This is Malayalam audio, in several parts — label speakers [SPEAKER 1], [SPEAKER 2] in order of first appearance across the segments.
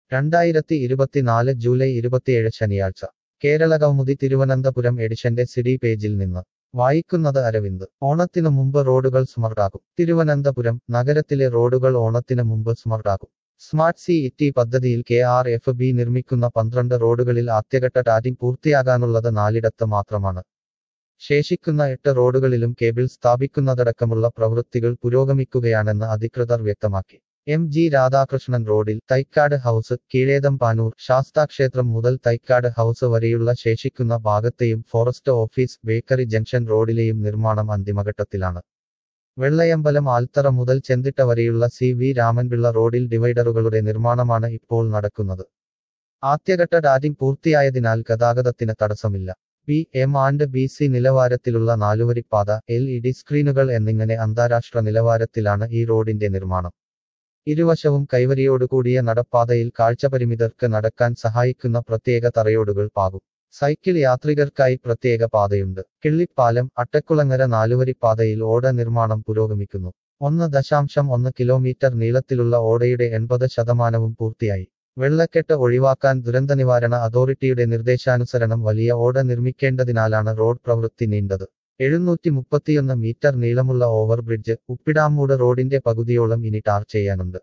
[SPEAKER 1] രണ്ടായിരത്തി ഇരുപത്തിനാല് ജൂലൈ ഇരുപത്തിയേഴ് ശനിയാഴ്ച കേരള കൗമുദി തിരുവനന്തപുരം എഡിഷന്റെ സിഡി പേജിൽ നിന്ന് വായിക്കുന്നത് അരവിന്ദ് ഓണത്തിനു മുമ്പ് റോഡുകൾ സ്മർട്ടാകും തിരുവനന്തപുരം നഗരത്തിലെ റോഡുകൾ ഓണത്തിന് മുമ്പ് സ്മർട്ടാകും സ്മാർട്ട് സി ഇറ്റി പദ്ധതിയിൽ കെ ആർ എഫ് ബി നിർമ്മിക്കുന്ന പന്ത്രണ്ട് റോഡുകളിൽ ആദ്യഘട്ട ടാറ്റിംഗ് പൂർത്തിയാകാനുള്ളത് നാലിടത്ത് മാത്രമാണ് ശേഷിക്കുന്ന എട്ട് റോഡുകളിലും കേബിൾ സ്ഥാപിക്കുന്നതടക്കമുള്ള പ്രവൃത്തികൾ പുരോഗമിക്കുകയാണെന്ന് അധികൃതർ വ്യക്തമാക്കി എം ജി രാധാകൃഷ്ണൻ റോഡിൽ തൈക്കാട് ഹൗസ് കീഴേതം പാനൂർ ശാസ്താക്ഷേത്രം മുതൽ തൈക്കാട് ഹൗസ് വരെയുള്ള ശേഷിക്കുന്ന ഭാഗത്തെയും ഫോറസ്റ്റ് ഓഫീസ് ബേക്കറി ജംഗ്ഷൻ റോഡിലെയും നിർമ്മാണം അന്തിമഘട്ടത്തിലാണ് വെള്ളയമ്പലം ആൽത്തറ മുതൽ ചെന്തിട്ട വരെയുള്ള സി വി രാമൻപിള്ള റോഡിൽ ഡിവൈഡറുകളുടെ നിർമ്മാണമാണ് ഇപ്പോൾ നടക്കുന്നത് ആദ്യഘട്ട ടാറ്റിംഗ് പൂർത്തിയായതിനാൽ ഗതാഗതത്തിന് തടസ്സമില്ല B M and B C നിലവാരത്തിലുള്ള നാലുവരിപ്പാത എൽ ഇ ഡി സ്ക്രീനുകൾ എന്നിങ്ങനെ അന്താരാഷ്ട്ര നിലവാരത്തിലാണ് ഈ റോഡിന്റെ നിർമ്മാണം ഇരുവശവും കൈവരിയോടുകൂടിയ നടപ്പാതയിൽ കാഴ്ചപരിമിതർക്ക് നടക്കാൻ സഹായിക്കുന്ന പ്രത്യേക തറയോടുകൾ പാകും സൈക്കിൾ യാത്രികർക്കായി പ്രത്യേക പാതയുണ്ട് കിള്ളിപ്പാലം അട്ടക്കുളങ്ങര നാലുവരിപ്പാതയിൽ ഓട നിർമ്മാണം പുരോഗമിക്കുന്നു ഒന്ന് ദശാംശം ഒന്ന് കിലോമീറ്റർ നീളത്തിലുള്ള ഓടയുടെ എൺപത് ശതമാനവും പൂർത്തിയായി വെള്ളക്കെട്ട് ഒഴിവാക്കാൻ ദുരന്തനിവാരണ അതോറിറ്റിയുടെ നിർദ്ദേശാനുസരണം വലിയ ഓട നിർമ്മിക്കേണ്ടതിനാലാണ് റോഡ് പ്രവൃത്തി നീണ്ടത് എഴുന്നൂറ്റി മുപ്പത്തിയൊന്ന് മീറ്റർ നീളമുള്ള ഓവർബ്രിഡ്ജ് ഉപ്പിടാമൂട് റോഡിന്റെ പകുതിയോളം ഇനി ടാർ ചെയ്യാനുണ്ട്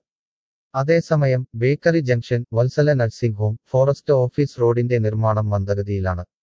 [SPEAKER 1] അതേസമയം bakery junction Vatsala nursing home forest office റോഡിന്റെ നിർമ്മാണം മന്ദഗതിയിലാണ്